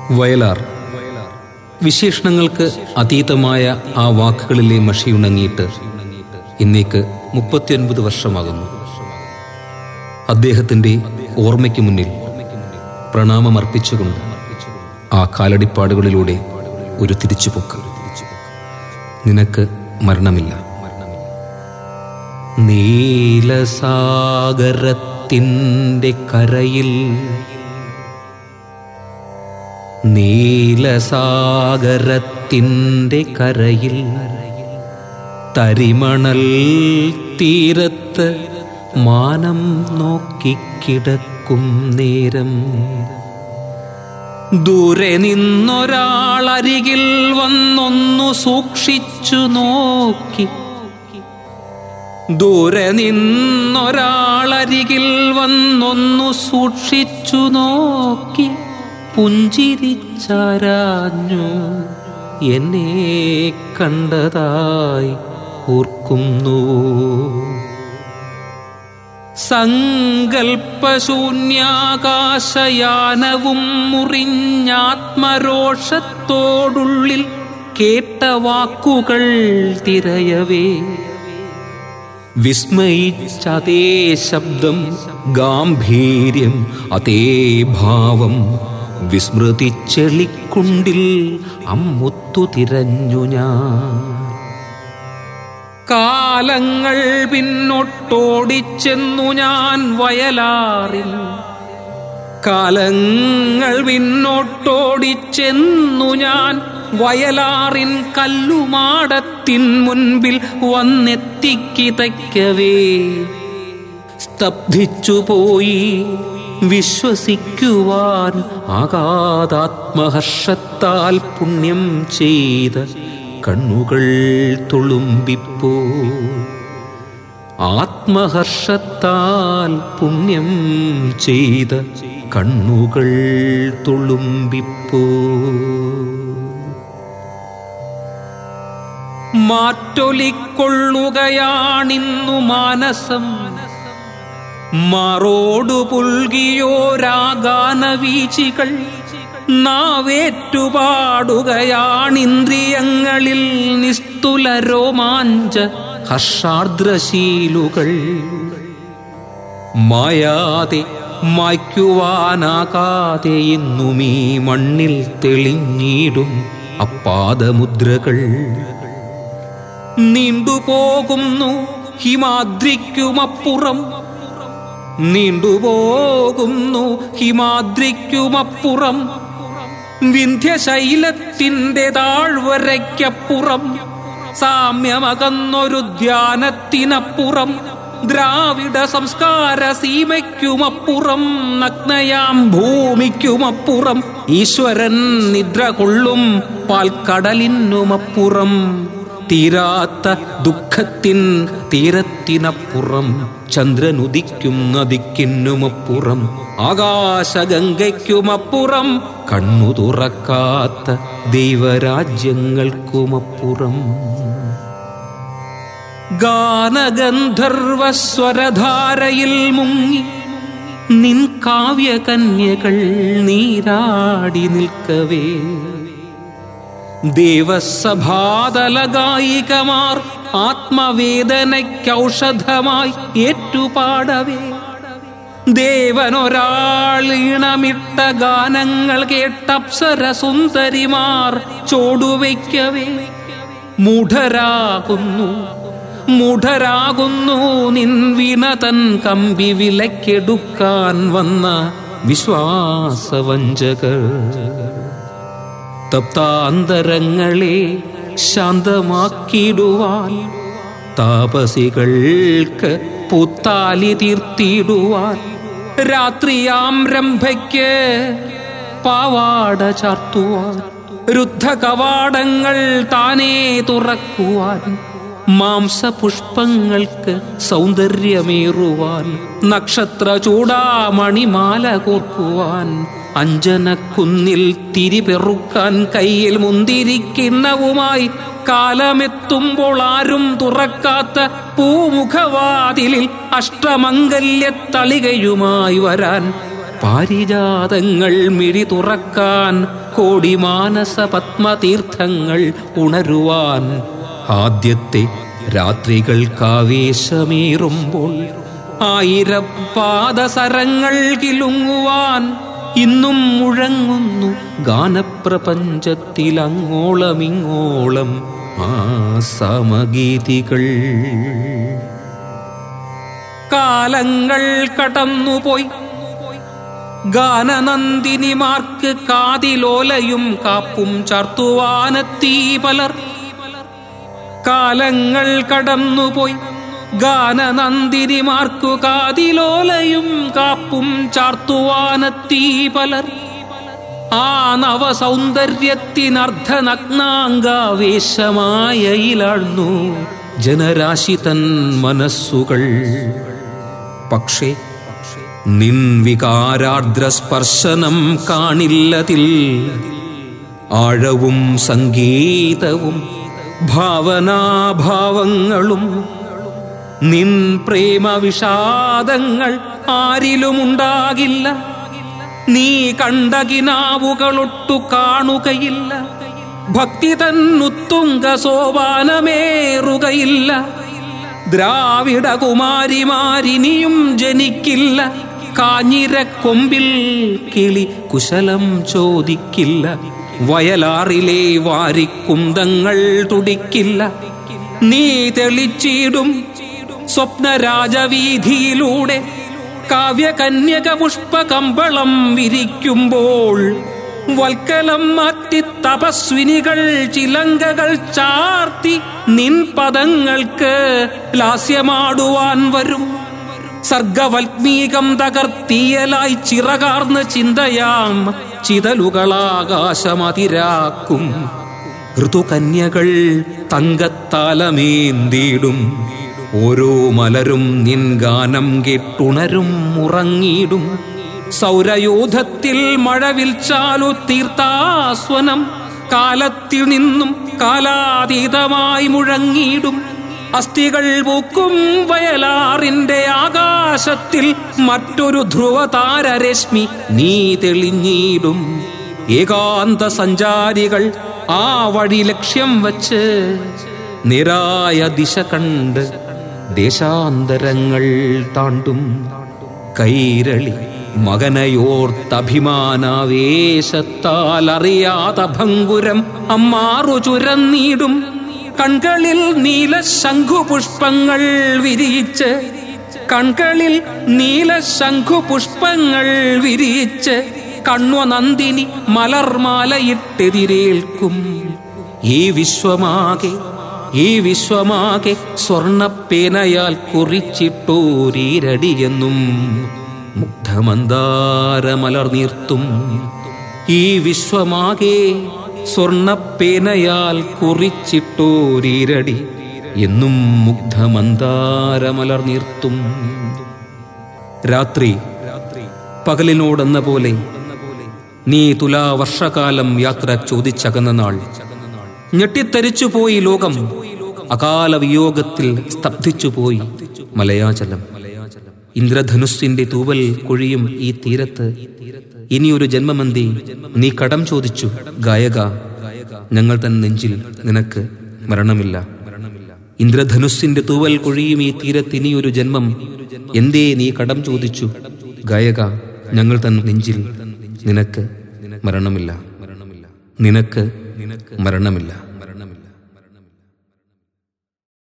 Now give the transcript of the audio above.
വയലാർ വിശേഷണങ്ങൾക്ക് അതീതമായ ആ വാക്കുകളിലെ മഷിയുണങ്ങിയിട്ട് ഇന്നേക്ക് മുപ്പത്തിയൊൻപത് വർഷമാകുന്നു അദ്ദേഹത്തിൻ്റെ ഓർമ്മയ്ക്ക് മുന്നിൽ പ്രണാമമർപ്പിച്ചുകൊണ്ട് ആ കാലടിപ്പാടുകളിലൂടെ ഒരു തിരിച്ചുപോക്ക് നിനക്ക് മരണമില്ല നീലസാഗരത്തിൻ്റെ കരയിൽ നീലസാഗരത്തിൻ്റെ കരയിൽ തരിമണൽ തീരത്ത് മാനം നോക്കിക്കിടക്കും നേരം ദൂരെ നിന്നൊരാളരികിൽ വന്നൊന്നു സൂക്ഷിച്ചു നോക്കി ദൂരെ നിന്നൊരാളരികിൽ വന്നൊന്നു സൂക്ഷിച്ചു നോക്കി പുഞ്ചിരിച്ചാരാഞ്ഞു എന്നെ കണ്ടതായി ഓർക്കുന്നു സങ്കൽപ്പശൂന്യാകാശയാനവും മുറിഞ്ഞാത്മരോഷത്തോടുള്ളിൽ കേട്ട വാക്കുകൾ തിരയവേ വിസ്മയിച്ചതേ ശബ്ദം ഗാംഭീര്യം അതേ ഭാവം വിസ്മൃതി ചെളിക്കുണ്ടിൽ അമ്മുത്തു തിരഞ്ഞു ഞാൻ കാലങ്ങൾ പിന്നൊട്ടോടിച്ചെന്നു ഞാൻ വയലാറിൽ കാലങ്ങൾ പിന്നോട്ടോടിച്ചെന്നു ഞാൻ വയലാറിൻ കല്ലുമാടത്തിൻ മുൻപിൽ വന്നെത്തിക്കിതയ്ക്കവേ സ്തബ്ധിച്ചുപോയി വിശ്വസിക്കുവാൻ ആകാതാത്മഹർഷത്താൽ പുണ്യം ചെയ്ത കണ്ണുകൾ തുളുമ്പിപ്പോ ആത്മഹർഷത്താൽ പുണ്യം ചെയ്ത കണ്ണുകൾ തുളുമ്പിപ്പോ മാറ്റൊലിക്കൊള്ളുകയാണിന്നു മാനസം മാറോടു പുൽകിയോരാഗാനവീചികൾ നാവേറ്റുപാടുകയാണിന്ദ്രിയങ്ങളിൽ നിസ്തുല രോമാഞ്ച ഹർഷാർദ്രശീലുകൾ മായാതെ മായ്ക്കുവാനാകാതെ എന്നും ഈ മണ്ണിൽ തെളിഞ്ഞിടും അപ്പാദമുദ്രകൾ നീണ്ടുപോകുന്നു ഹിമാദ്രിക്കുമപ്പുറം നീണ്ടുപോകുന്നു ഹിമാദ്രിക്കുമപ്പുറം വിന്ധ്യശൈലത്തിന്റെ താഴ്വരയ്ക്കപ്പുറം സാമ്യമകന്നൊരു ധ്യാനത്തിനപ്പുറം ദ്രാവിഡ സംസ്കാര സീമയ്ക്കുമപ്പുറം നഗ്നയാം ഭൂമിക്കുമപ്പുറം ഈശ്വരൻ നിദ്ര കൊള്ളും പാൽക്കടലിനുമപ്പുറം തീരാത്ത ദുഃഖത്തിൻ തീരത്തിനപ്പുറം ചന്ദ്രനുദിക്കും നദിക്കിന്നുമപ്പുറം ആകാശഗംഗയ്ക്കുമപ്പുറം കണ്ണു തുറക്കാത്ത ദൈവരാജ്യങ്ങൾക്കുമപ്പുറം ഗാനഗന്ധർവസ്വരധാരയിൽ മുങ്ങി നിൻ കാവ്യകന്യകൾ നീരാടി നിൽക്കവേ ദേവസഭാതലഗായികമാർ ആത്മവേദനയ്ക്കൗഷധമായി ഏറ്റുപാടവേ ദേവനൊരാളീണമിട്ട ഗാനങ്ങൾ കേട്ടപ്സര സുന്ദരിമാർ ചോടുവയ്ക്കവേ മൂഢരാകുന്നു മൂഢരാകുന്നു നിൻ വിനതൻ കമ്പി വിലക്കെടുക്കാൻ വന്ന വിശ്വാസവഞ്ചകർ തപ്താന്തരങ്ങളെ ശാന്തമാക്കിയിടുവാൻ താപസികൾക്ക് പുത്താലി തീർത്തിടുവാൻ രാത്രിയാം രംഭയ്ക്ക് പാവാട ചാർത്തുവാൻ രുദ്ധകവാടങ്ങൾ താനേ തുറക്കുവാൻ മാംസപുഷ്പങ്ങൾക്ക് സൗന്ദര്യമേറുവാൻ നക്ഷത്ര ചൂടാമണിമാല കോർക്കുവാൻ അഞ്ജനക്കുന്നിൽ തിരിപെറുക്കാൻ കയ്യിൽ മുന്തിരിക്കിണ്ണവുമായി കാലമെത്തുമ്പോൾ ആരും തുറക്കാത്ത പൂമുഖവാതിലിൽ അഷ്ടമംഗല്യത്തളികയുമായി വരാൻ പാരിജാതങ്ങൾ മിഴി തുറക്കാൻ കോടി മാനസ പത്മതീർത്ഥങ്ങൾ ഉണരുവാൻ ആദ്യത്തെ രാത്രികൾക്കാവേശമേറുമ്പോൾ ആയിരം പാദസരങ്ങൾ കിലുങ്ങുവാൻ ഇന്നും മുഴങ്ങുന്നു ഗാനപ്രപഞ്ചത്തിൽ അങ്ങോളമിങ്ങോളം ആ സമഗീതികൾ കാലങ്ങൾ കടന്നുപോയി ഗാനനന്ദിനിമാർക്ക് കാതിലോലയും കാപ്പും ചാർത്തുവാനെത്തി പലർ കാലങ്ങൾ കടന്നുപോയി ഗാനനന്ദിനിമാർക്കു കാതിലോലയും കാപ്പും ചാർത്തുവാനെത്തി പലർ ആ നവസൗന്ദര്യത്തിനർദ്ധനഗ്നാംഗാവേശമായയിലാഴ്ന്നു ജനരാശി തൻ മനസ്സുകൾ പക്ഷേ നിൻ വികാരാർദ്ര സ്പർശനം കാണില്ലതിൽ ആഴവും സംഗീതവും ഭാവനാഭാവങ്ങളും നിൻ പ്രേമ വിഷാദങ്ങൾ ആരിലുമുണ്ടാകില്ല നീ കണ്ടകിനാവുകളൊട്ടു കാണുകയില്ല ഭക്തി തന്നുത്തുങ്ക സോപാനമേറുകയില്ല ദ്രാവിഡ കുമാരിമാരിനിയും ജനിക്കില്ല കാഞ്ഞിരക്കൊമ്പിൽ കിളി കുശലം ചോദിക്കില്ല വയലാറിലെ വാരിക്കുന്തങ്ങൾ തുടിക്കില്ല നീ തെളിച്ചിടും സ്വപ്നരാജവീതിയിലൂടെ കാവ്യകന്യക പുഷ്പകമ്പളം വിരിക്കുമ്പോൾ വൽക്കലം മാറ്റി തപസ്വിനികൾ ചിലങ്കകൾ ചാർത്തി നിൻ പദങ്ങൾക്ക് ലാസ്യമാടുവാൻ വരും സർഗവൽമീകം തകർത്തിയലായി ചിറകാർന്ന ചിന്തയാം ചിതലുകളാകാശമതിരാക്കും ഋതുകന്യകൾ തങ്കത്താലമേന്തിയിടും ഓരോ മലരും നിൻ ഗാനം കേട്ടുണരും ഉറങ്ങിയിടും സൗരയൂഥത്തിൽ മഴവിൽ ചാലു തീർത്ഥാസ്വനം കാലത്തിൽ നിന്നും കാലാതീതമായി മുഴങ്ങിയിടും അസ്ഥികൾ പൂക്കും വയലാറിന്റെ ആകാശത്തിൽ മറ്റൊരു ധ്രുവതാരരശ്മി നീ തെളിഞ്ഞിടും ഏകാന്ത സഞ്ചാരികൾ ആ വഴി ലക്ഷ്യം വച്ച് നിരായ ദിശ കണ്ട് ദേശാന്തരങ്ങൾ താണ്ടും കൈരളി മകനയോർത്തഭിമാനാവേശത്താൽ അറിയാത ഭങ്കുരം അമ്മാറു ചുരന്നീടും കൺകളിൽ നീല ശംഖുപുഷ്പങ്ങൾ വിരിയിച്ച് കൺകളിൽ നീല ശംഖുപുഷ്പങ്ങൾ വിരിയിച്ച് കണ്വ നന്ദിനി മലർമാലയിട്ടെതിരേൽക്കും ഈ വിശ്വമാകെ ഈ വിശ്വമാകെ സ്വർണപ്പേനയാൽ കുറിച്ചിട്ടോരീരടിയെന്നും മുഗ്ധമന്ദാരമലർനീർത്തും ഈ വിശ്വമാകെ സ്വർണപ്പേനയാൽ കുറിച്ചിട്ടോരീരടി എന്നും മുഗ്ധമന്ദാരമലർനീർത്തും രാത്രി പകലിനോടെന്ന പോലെ നീ തുലാവർഷകാലം യാത്ര ചോദിച്ചകന്ന നാൾ ഞെട്ടിത്തരിച്ചുപോയി ലോകം അകാല വിയോഗത്തിൽ സ്തബ്ധിച്ചുപോയി മലയാചലം ഇന്ദ്രധനുസ്സിന്റെ തൂവൽ കൊഴിയും ഈ തീരത്ത് ഇനിയൊരു ജന്മമന്തി നീ കടം ചോദിച്ചു ഗായക ഞങ്ങൾ തൻ നെഞ്ചിൽ നിനക്ക് മരണമില്ല ഇന്ദ്രധനുസ്സിന്റെ തൂവൽ കൊഴിയും ഈ തീരത്ത് ഇനിയൊരു ജന്മം എന്തേ നീ കടം ചോദിച്ചു ഗായക ഞങ്ങൾ തൻ നെഞ്ചിൽ നിനക്ക് മരണമില്ല നിനക്ക് മരണമില്ല